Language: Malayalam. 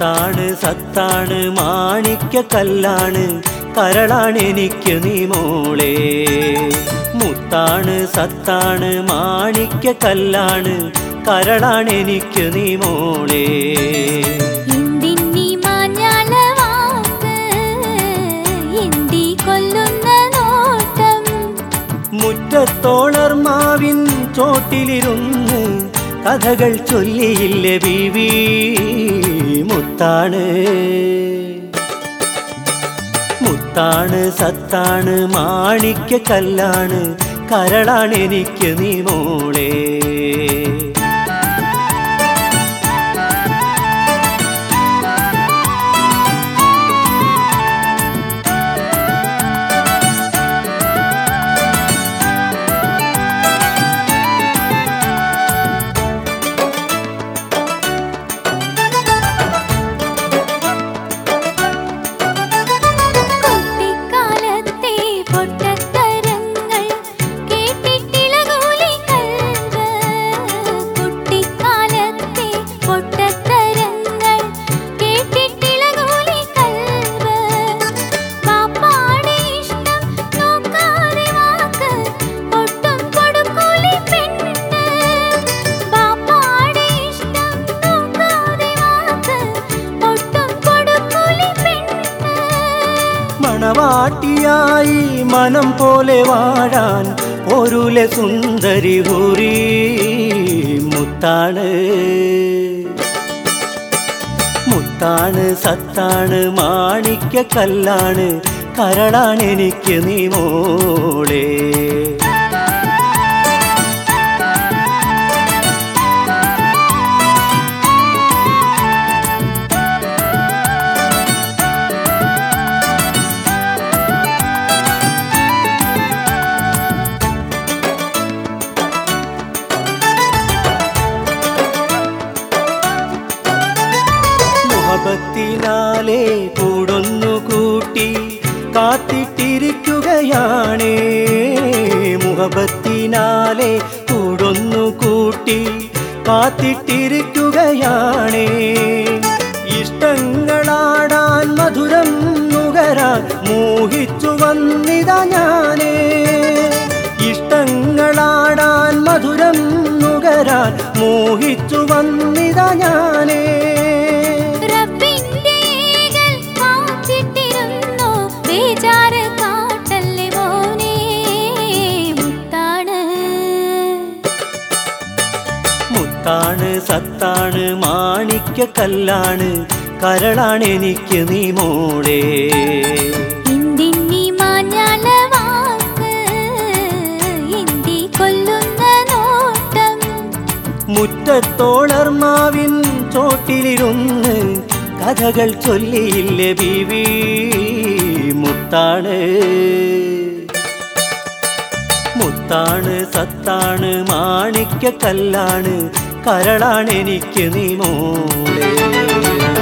മുത്താണ് സത്താണ് മാണിക്യ കല്ലാണ് കരളാണ് എനിക്ക് നീ മോളെ മുത്താണ് സത്താണ് മാണിക്യ കല്ലാണ് കരളാണ് എനിക്ക് നീ മോളെ എന്തിന്നീ മാഞ്ഞാല വാക്ക് എന്തി കൊല്ലുന്ന നോട്ടം മുറ്റത്തോളർമാവിൻ ചോട്ടിലിരുന്ന് കഥകൾ ചൊല്ലിയില്ലേ ബീവി മുത്താണ് മുത്താണ് സത്താണ് മാണിക്യ കല്ലാണ് കരളാണ് എനിക്ക് നീ മോളെ കുട്ടിക്കാലത്തെ പൊട്ടത്തരങ്ങൾ കേട്ടിട്ടിളകൂലി കൽവ് കുട്ടിക്കാലത്തെ പൊട്ടത്തരങ്ങൾ കേട്ടിട്ടിളകൂലി കൽവ് പാപ്പാടെ ഇഷ്ടം നോക്കാതെ വാക്ക് ഒട്ടും കൊടുക്കൂലി പെണ്ണ് പാപ്പാടെ ഇഷ്ടം നോക്കാതെ വാക്ക് ഒട്ടും കൊടുക്കൂലി പെണ്ണ് മണവാട്ടിയായി മനം പോലെ വാഴാൻ ഒരുലെ സുന്ദരി ഹൂരി മുത്താണ് മുത്താണ് സത്താണ് മാണിക്യ കല്ലാണ് കരളാണ് എനിക്ക് നീ മോളെ മുഹബത്തിനാലെ കൂടൊന്നു കൂട്ടി കാത്തിട്ടിരിക്കുകയാണേ മുഹബത്തിനാലെ കൂടൊന്നു കൂട്ടി കാത്തിട്ടിരിക്കുകയാണേ ഇഷ്ടങ്ങളാടാൻ മധുരം നുകരാൻ മോഹിച്ചു വന്നിതാ ഞാനേ ഇഷ്ടങ്ങളാടാൻ മധുരം നുകരാൻ മോഹിച്ചു വന്നിതാ ഞാനേ റബ്ബിന്റെ ഏകൽ കാച്ചിട്ടിരുന്നു ബേജാറ് കാട്ടല്ലേ മോനെ മുത്താണ് മുത്താണ് സത്താണ് മാണിക്യ കല്ലാണ് കരളാണ് എനിക്ക് നീ മോളെ എന്തിന്നീ മാഞ്ഞാല വാക്ക് എന്തി കൊല്ലുന്ന നോട്ടം മുറ്റത്തോളർമാവിൻ ചോട്ടിലിരുന്ന് കഥകൾ ചൊല്ലിയില്ലേ ബീവി മുത്താണ് മുത്താണ് സത്താണ് മാണിക്യ കല്ലാണ് കരളാണ് എനിക്ക് നീ മോളെ